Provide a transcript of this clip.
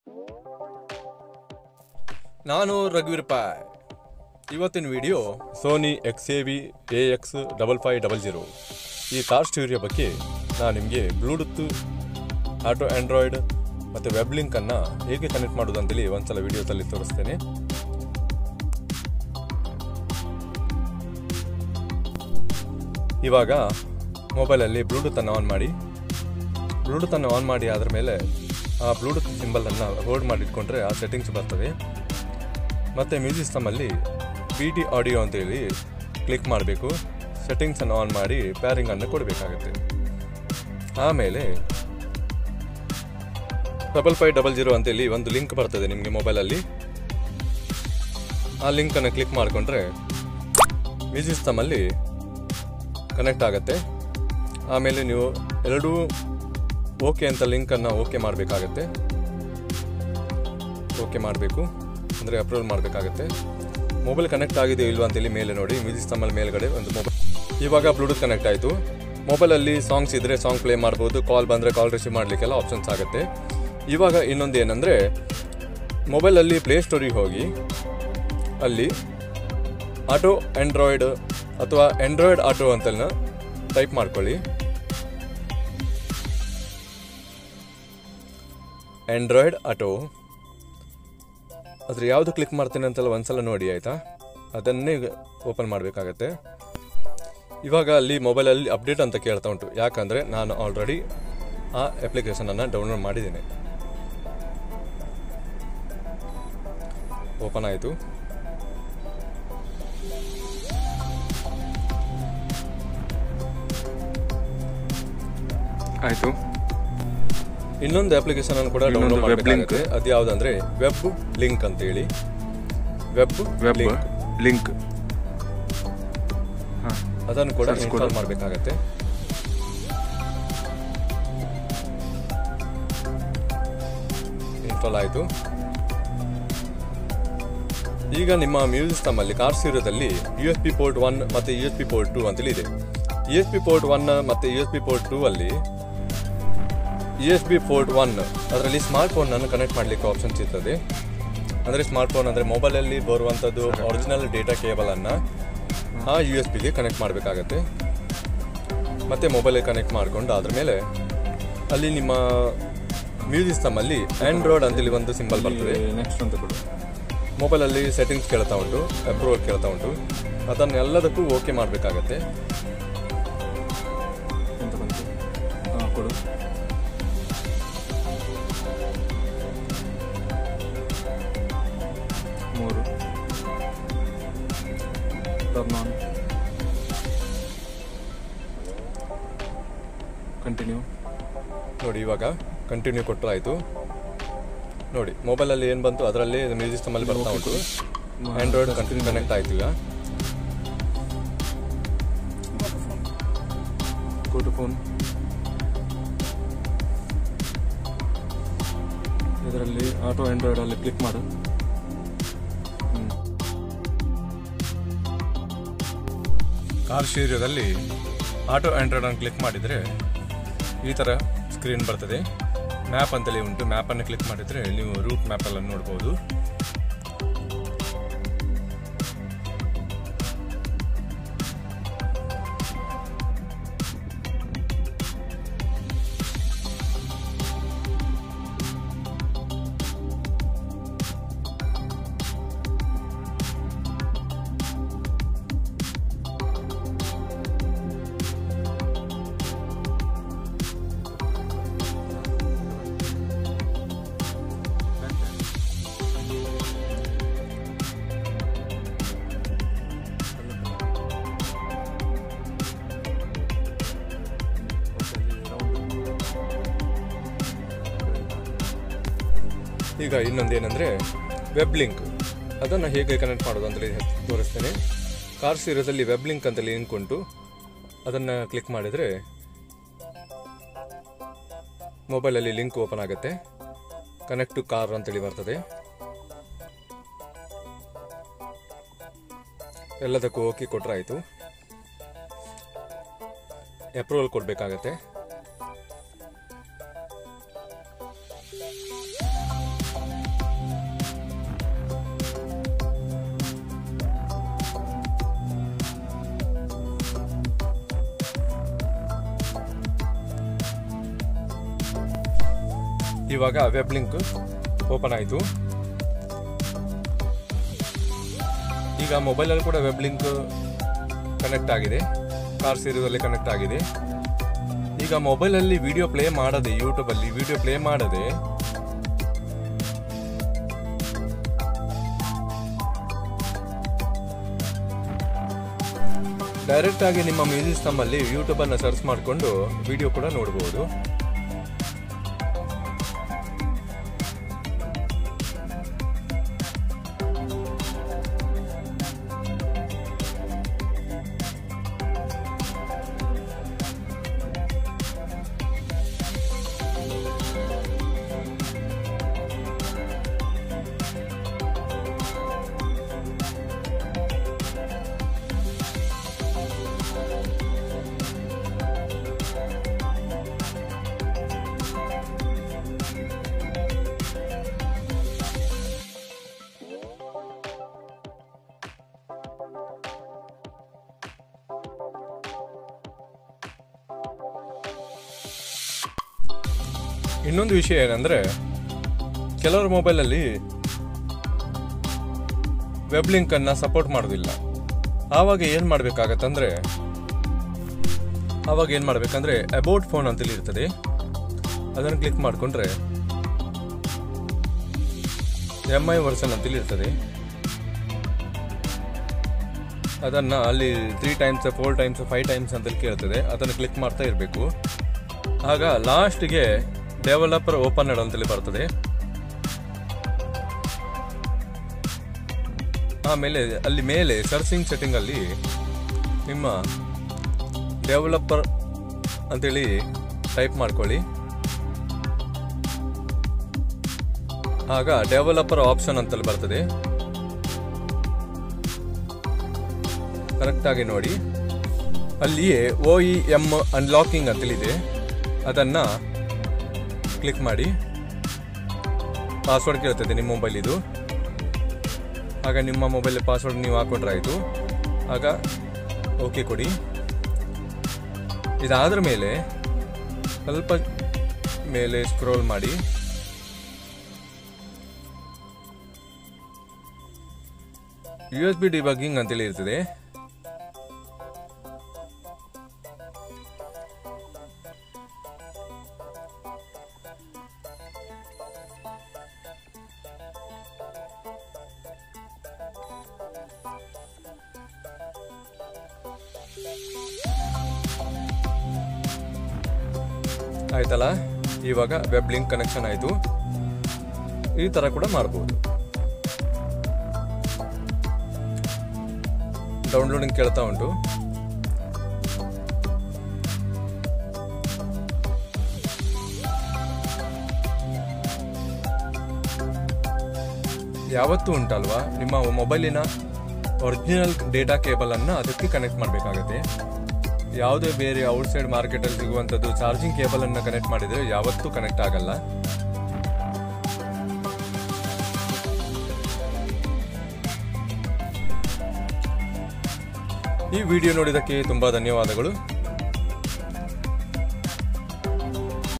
ನಾನು ರಘುವೀರ್ ಪಾಯ್ ಇವತ್ತಿನ video Sony X A V A X double five double zero ಈ ಕಾರ್ ಸ್ಟೂರಿಯೋ ಬಗ್ಗೆ ನಾನು ನಿಮಗೆ ಬ್ಲೂಟೂತ್ ಆಟೋ ಆ್ಯಂಡ್ರಾಯ್ಡ್ ಮತ್ತು ವೆಬ್ ಲಿಂಕನ್ನು ಹೇಗೆ ಕನೆಕ್ಟ್ ಮಾಡೋದು ಅಂತೇಳಿ ಒಂದ್ಸಲ ವಿಡಿಯೋದಲ್ಲಿ ತೋರಿಸ್ತೇನೆ ಇವಾಗ ಮೊಬೈಲಲ್ಲಿ ಬ್ಲೂಟೂತನ್ನು ಆನ್ ಮಾಡಿ ಬ್ಲೂಟೂತನ್ನು ಆನ್ ಮಾಡಿ ಆದ್ರ ಮೇಲೆ ಆ ಬ್ಲೂಟೂತ್ ಸಿಂಬಲನ್ನು ಹೋಲ್ಡ್ ಮಾಡಿಟ್ಕೊಂಡ್ರೆ ಆ ಸೆಟ್ಟಿಂಗ್ಸ್ ಬರ್ತವೆ ಮತ್ತು ಮ್ಯೂಸಿಕ್ ಸಿಸ್ಟಮಲ್ಲಿ ಬಿ ಟಿ ಆಡಿಯೋ ಅಂತೇಳಿ ಕ್ಲಿಕ್ ಮಾಡಬೇಕು ಸೆಟ್ಟಿಂಗ್ಸನ್ನು ಆನ್ ಮಾಡಿ ಪ್ಯಾರಿಂಗನ್ನು ಕೊಡಬೇಕಾಗುತ್ತೆ ಆಮೇಲೆ ಡಬಲ್ ಫೈವ್ ಡಬಲ್ ಜೀರೋ ಅಂತೇಳಿ ಒಂದು ಲಿಂಕ್ ಬರ್ತದೆ ನಿಮಗೆ ಮೊಬೈಲಲ್ಲಿ ಆ ಲಿಂಕನ್ನು ಕ್ಲಿಕ್ ಮಾಡಿಕೊಂಡ್ರೆ ಮ್ಯೂಸಿಕ್ ಸಿಸ್ಟಮಲ್ಲಿ ಕನೆಕ್ಟ್ ಆಗುತ್ತೆ ಆಮೇಲೆ ನೀವು ಎರಡೂ ಓಕೆ ಅಂತ ಲಿಂಕನ್ನು ಓಕೆ ಮಾಡಬೇಕಾಗತ್ತೆ ಓಕೆ ಮಾಡಬೇಕು ಅಂದರೆ ಅಪ್ರೂವಲ್ ಮಾಡಬೇಕಾಗತ್ತೆ ಮೊಬೈಲ್ ಕನೆಕ್ಟ್ ಆಗಿದೆಯೋ ಇಲ್ವಾ ಅಂತೇಳಿ ಮೇಲೆ ನೋಡಿ ಮ್ಯೂಸಿಕ್ ಸಿಸ್ಟಮಲ್ಲಿ ಮೇಲ್ಗಡೆ ಒಂದು ಮೊಬೈಲ್ ಇವಾಗ ಬ್ಲೂಟೂತ್ ಕನೆಕ್ಟ್ ಆಯಿತು ಮೊಬೈಲಲ್ಲಿ ಸಾಂಗ್ಸ್ ಇದ್ದರೆ ಸಾಂಗ್ ಪ್ಲೇ ಮಾಡ್ಬೋದು ಕಾಲ್ ಬಂದರೆ ಕಾಲ್ ರಿಸೀವ್ ಮಾಡಲಿಕ್ಕೆಲ್ಲ ಆಪ್ಷನ್ಸ್ ಆಗುತ್ತೆ ಇವಾಗ ಇನ್ನೊಂದು ಏನಂದರೆ ಮೊಬೈಲಲ್ಲಿ ಪ್ಲೇ ಸ್ಟೋರಿಗೆ ಹೋಗಿ ಅಲ್ಲಿ ಆಟೋ ಆ್ಯಂಡ್ರಾಯ್ಡ್ ಅಥವಾ ಆ್ಯಂಡ್ರಾಯ್ಡ್ ಆಟೋ ಅಂತೆಲ್ಲ ಟೈಪ್ ಮಾಡ್ಕೊಳ್ಳಿ ಆ್ಯಂಡ್ರಾಯ್ಡ್ ಆಟೋ ಅದ್ರ ಯಾವುದು ಕ್ಲಿಕ್ ಮಾಡ್ತೀನಿ ಅಂತೆಲ್ಲ ಒಂದ್ಸಲ ನೋಡಿ ಆಯಿತಾ ಅದನ್ನೇ ಓಪನ್ ಮಾಡಬೇಕಾಗತ್ತೆ ಇವಾಗ ಅಲ್ಲಿ ಮೊಬೈಲಲ್ಲಿ ಅಪ್ಡೇಟ್ ಅಂತ ಕೇಳ್ತಾ ಉಂಟು ಯಾಕಂದರೆ ನಾನು ಆಲ್ರೆಡಿ ಆ ಅಪ್ಲಿಕೇಶನನ್ನು ಡೌನ್ಲೋಡ್ ಮಾಡಿದ್ದೇನೆ ಓಪನ್ ಆಯಿತು ಆಯ್ತು ಇನ್ನೊಂದು ಅಪ್ಲಿಕೇಶನ್ ಅನ್ನು ಕೂಡ ಇನ್ನೊಂದು ಡೌನ್ಲೋಡ್ web link. ಮಾಡಬೇಕಾಗುತ್ತೆ ಅದು ಯಾವುದಂದ್ರೆ ವೆಬ್ ಲಿಂಕ್ ಅಂತೇಳಿ ವೆಬ್ ವೆಬ್ ಲಿಂಕ್ ಲಿಂಕ್ ಹಾಂ ಅದನ್ನು ಕೂಡ Search ಇನ್ಸ್ಟಾಲ್ ಕೊಡು. ಮಾಡಬೇಕಾಗತ್ತೆ ಇನ್ಸ್ಟಾಲ್ ಆಯಿತು ಈಗ ನಿಮ್ಮ ಮ್ಯೂಸಿಕ್ ಸಿಸ್ಟಮಲ್ಲಿ ಕಾರ್ ಸ್ಟೀರಿಯೋದಲ್ಲಿ U S P port one ಮತ್ತು U S P port two ಅಂತೇಳಿ ಇದೆ U S P port one ಮತ್ತು U S P port two ಅಲ್ಲಿ U S B port one ಅದರಲ್ಲಿ ಸ್ಮಾರ್ಟ್ ಫೋನನ್ನು ಕನೆಕ್ಟ್ ಮಾಡಲಿಕ್ಕೆ ಆಪ್ಷನ್ಸ್ ಇರ್ತದೆ ಅಂದರೆ ಸ್ಮಾರ್ಟ್ ಫೋನ್ ಅಂದರೆ ಮೊಬೈಲಲ್ಲಿ ಬರುವಂಥದ್ದು ಒರಿಜಿನಲ್ ಡೇಟಾ ಕೇಬಲನ್ನು ಆ ಯು ಎಸ್ ಬಿಗೆ ಕನೆಕ್ಟ್ ಮಾಡಬೇಕಾಗತ್ತೆ ಮತ್ತು ಮೊಬೈಲಿಗೆ ಕನೆಕ್ಟ್ ಮಾಡಿಕೊಂಡು ಅದ್ರ ಮೇಲೆ ಅಲ್ಲಿ ನಿಮ್ಮ ಮ್ಯೂಸಿಕ್ ಸಿಸ್ಟಮಲ್ಲಿ ಆ್ಯಂಡ್ರಾಯ್ಡ್ ಅಂತೇಳಿ ಒಂದು ಸಿಂಬಲ್ ಬರ್ತದೆ ನೆಕ್ಸ್ಟ್ ಅಂತ ಕೊಡು ಮೊಬೈಲಲ್ಲಿ ಸೆಟ್ಟಿಂಗ್ಸ್ ಕೇಳ್ತಾ ಉಂಟು ಅಪ್ರೂವಲ್ ಕೇಳ್ತಾ ಉಂಟು ಅದನ್ನೆಲ್ಲದಕ್ಕೂ ಓಕೆ ಮಾಡಬೇಕಾಗತ್ತೆ ಎಂತ ಬಂತು ಹಾಂ ಕೊಡು ಮೂರು ಟರ್ನ್ ಆನ್ ಕಂಟಿನ್ಯೂ ನೋಡಿ ಇವಾಗ ಕಂಟಿನ್ಯೂ ಕೊಟ್ಟರು ಆಯಿತು ನೋಡಿ ಮೊಬೈಲಲ್ಲಿ ಏನು ಬಂತು ಅದರಲ್ಲಿ ಮ್ಯೂಸಿಕ್ ಸಿಸ್ಟಮಲ್ಲಿ ಬರ್ತಾ ಉಂಟು ಆ್ಯಂಡ್ರಾಯ್ಡ್ ಕಂಟಿನ್ಯೂ ಕನೆಕ್ಟ್ ಆಯ್ತು ಈಗ ಗೋ ಟು ಫೋನ್ ಇದರಲ್ಲಿ ಆಟೋ ಆ್ಯಂಡ್ರಾಯ್ಡ್ ಅಲ್ಲಿ ಕ್ಲಿಕ್ ಮಾಡು ಹ್ಮ್. ಕಾರ್ ಸ್ಟೀರಿಯೋದಲ್ಲಿ ಆಟೋ ಆ್ಯಂಡ್ರಾಯ್ಡ್ ಅನ್ನು ಕ್ಲಿಕ್ ಮಾಡಿದರೆ ಈ ಥರ ಸ್ಕ್ರೀನ್ ಬರ್ತದೆ ಮ್ಯಾಪ್ ಅಂತಲೇ ಉಂಟು ಮ್ಯಾಪನ್ನು ಕ್ಲಿಕ್ ಮಾಡಿದರೆ ನೀವು ರೂಟ್ ಮ್ಯಾಪಲ್ಲಿ ನೋಡ್ಬೋದು ಈಗ ಇನ್ನೊಂದು ಏನಂದರೆ ವೆಬ್ ಲಿಂಕ್ ಅದನ್ನು ಹೇಗೆ ಕನೆಕ್ಟ್ ಮಾಡೋದು ಅಂತೇಳಿ ತೋರಿಸ್ತೇನೆ ಕಾರ್ ಸೀರಿಯಸಲ್ಲಿ ವೆಬ್ ಲಿಂಕ್ ಅಂತ ಲಿಂಕ್ ಉಂಟು ಅದನ್ನು ಕ್ಲಿಕ್ ಮಾಡಿದರೆ ಮೊಬೈಲಲ್ಲಿ ಲಿಂಕ್ ಓಪನ್ ಆಗುತ್ತೆ ಕನೆಕ್ಟ್ ಟು ಕಾರ್ ಅಂತೇಳಿ ಬರ್ತದೆ ಎಲ್ಲದಕ್ಕೂ ಓಕೆ ಕೊಟ್ರೆ ಆಯಿತು ಅಪ್ರೂವಲ್ ಕೊಡಬೇಕಾಗತ್ತೆ ಇವಾಗ ವೆಬ್ ಲಿಂಕ್ ಓಪನ್ ಆಯಿತು ಈಗ ಮೊಬೈಲಲ್ಲಿ ಕೂಡ ವೆಬ್ ಲಿಂಕ್ ಕನೆಕ್ಟ್ ಆಗಿದೆ ಕಾರ್ ಸೀರಿಯದಲ್ಲಿ ಕನೆಕ್ಟ್ ಆಗಿದೆ ಈಗ ಮೊಬೈಲಲ್ಲಿ ವಿಡಿಯೋ ಪ್ಲೇ ಮಾಡದೆ ಯೂಟ್ಯೂಬಲ್ಲಿ ವಿಡಿಯೋ ಪ್ಲೇ ಮಾಡದೆ ಡೈರೆಕ್ಟ್ ಆಗಿ ನಿಮ್ಮ ಮ್ಯೂಸಿಕ್ ಸಿಸ್ಟಮ್ ಅಲ್ಲಿ ಯೂಟ್ಯೂಬ್ ಅನ್ನು ಸರ್ಚ್ ಮಾಡಿಕೊಂಡು ವಿಡಿಯೋ ಕೂಡ ನೋಡಬಹುದು ಇನ್ನೊಂದು ವಿಷಯ ಏನಂದ್ರೆ ಕೆಲವರ ಮೊಬೈಲಲ್ಲಿ ವೆಬ್ ಲಿಂಕ್ ಅನ್ನ ಸಪೋರ್ಟ್ ಮಾಡೋದಿಲ್ಲ ಆವಾಗ ಏನು ಮಾಡಬೇಕಾಗತ್ತಂದ್ರೆ ಆವಾಗ ಏನು ಮಾಡಬೇಕಂದ್ರೆ ಅಬೌಟ್ ಫೋನ್ ಅಂತೇಳಿ ಇರ್ತದೆ ಅದನ್ನು ಕ್ಲಿಕ್ ಮಾಡಿಕೊಂಡ್ರೆ ಎಮ್ ಐ ವರ್ಷನ್ ಅಂತೇಳಿ ಇರ್ತದೆ ಅದನ್ನು ಅಲ್ಲಿ three times four times five times ಅಂತೇಳಿ ಕೇಳ್ತದೆ ಅದನ್ನು ಕ್ಲಿಕ್ ಮಾಡ್ತಾ ಇರಬೇಕು ಆಗ ಲಾಸ್ಟ್ಗೆ ಡೆವಲಪರ್ ಓಪನರ್ ಅಂತೇಳಿ ಬರ್ತದೆ ಆಮೇಲೆ ಅಲ್ಲಿ ಮೇಲೆ ಸರ್ಚಿಂಗ್ ಸೆಟ್ಟಿಂಗ್ ಅಲ್ಲಿ ನಿಮ್ಮ ಡೆವಲಪರ್ ಅಂತೇಳಿ ಟೈಪ್ ಮಾಡ್ಕೊಳ್ಳಿ ಆಗ ಡೆವಲಪರ್ ಆಪ್ಷನ್ ಅಂತಲ್ಲಿ ಬರ್ತದೆ ಕರೆಕ್ಟಾಗಿ ನೋಡಿ ಅಲ್ಲಿಯೇ ಒ ಇ ಎಮ್ ಅನ್ಲಾಕಿಂಗ್ ಅಂತೇಳಿದೆ ಅದನ್ನು ಕ್ಲಿಕ್ ಮಾಡಿ ಪಾಸ್ವರ್ಡ್ ಕೇಳ್ತದೆ ನಿಮ್ಮ ಮೊಬೈಲ್ ಇದು ಆಗ ನಿಮ್ಮ ಮೊಬೈಲ್ ಪಾಸ್ವರ್ಡ್ ನೀವು ಹಾಕೊಂಡ್ರೆ ಆಯಿತು ಆಗ ಓಕೆ ಕೊಡಿ ಇದಾದ್ರ ಮೇಲೆ ಸ್ವಲ್ಪ ಮೇಲೆ ಸ್ಕ್ರೋಲ್ ಮಾಡಿ ಯು ಎಸ್ ಬಿ ಡಿಬಗ್ಗಿಂಗ್ ಅಂತೇಳಿ ಇರ್ತದೆ ಆಯ್ತಲ್ಲ ಇವಾಗ ವೆಬ್ ಲಿಂಕ್ ಕನೆಕ್ಷನ್ ಆಯಿತು ಈ ಥರ ಕೂಡ ಮಾಡ್ಬೋದು ಡೌನ್ಲೋಡಿಂಗ್ ಕೇಳ್ತಾ ಉಂಟು ಯಾವತ್ತೂ ಉಂಟಲ್ವಾ ನಿಮ್ಮ ಮೊಬೈಲಿನ ಒರಿಜಿನಲ್ ಡೇಟಾ ಕೇಬಲ್ ಅನ್ನ ಅದಕ್ಕೆ ಕನೆಕ್ಟ್ ಮಾಡಬೇಕಾಗತ್ತೆ ಯಾವುದೇ ಬೇರೆ ಔಟ್ಸೈಡ್ ಮಾರ್ಕೆಟಲ್ಲಿ ಸಿಗುವಂಥದ್ದು ಚಾರ್ಜಿಂಗ್ ಕೇಬಲ್ ಅನ್ನ ಕನೆಕ್ಟ್ ಮಾಡಿದ್ರೆ ಯಾವತ್ತೂ ಕನೆಕ್ಟ್ ಆಗಲ್ಲ ಈ ವಿಡಿಯೋ ನೋಡಿದ್ದಕ್ಕೆ ತುಂಬಾ ಧನ್ಯವಾದಗಳು